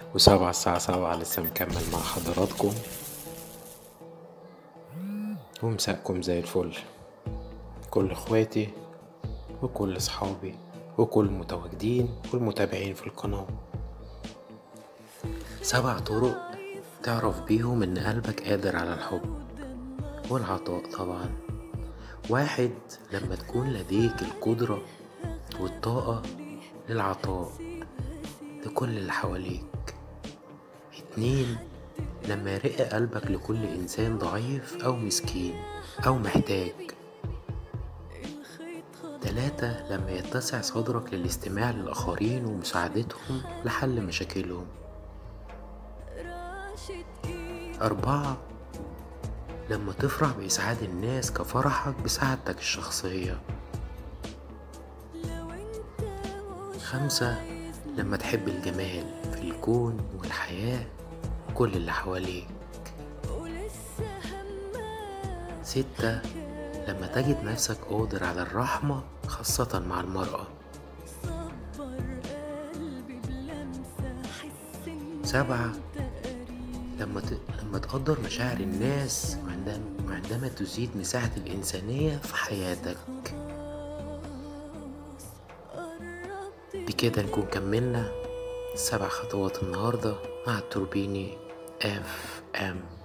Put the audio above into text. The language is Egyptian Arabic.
وسبعة الساعة سبعة لسه مكمل مع حضراتكم ومساءكم زي الفل كل اخواتي وكل اصحابي وكل المتواجدين والمتابعين في القناة سبع طرق تعرف بيهم ان قلبك قادر على الحب والعطاء طبعا واحد لما تكون لديك القدرة والطاقة للعطاء لكل اللي حواليك اتنين لما يرق قلبك لكل إنسان ضعيف أو مسكين أو محتاج تلاتة لما يتسع صدرك للاستماع للآخرين ومساعدتهم لحل مشاكلهم أربعة لما تفرح بإسعاد الناس كفرحك بسعادتك الشخصية خمسة لما تحب الجمال في الكون والحياة وكل اللي حواليك ستة لما تجد نفسك قادر على الرحمة خاصة مع المرأة سبعة لما ت... لما تقدر مشاعر الناس وعندما وعندما تزيد مساحة الإنسانية في حياتك بكده نكون كملنا السبع خطوات النهاردة مع التوربيني اف ام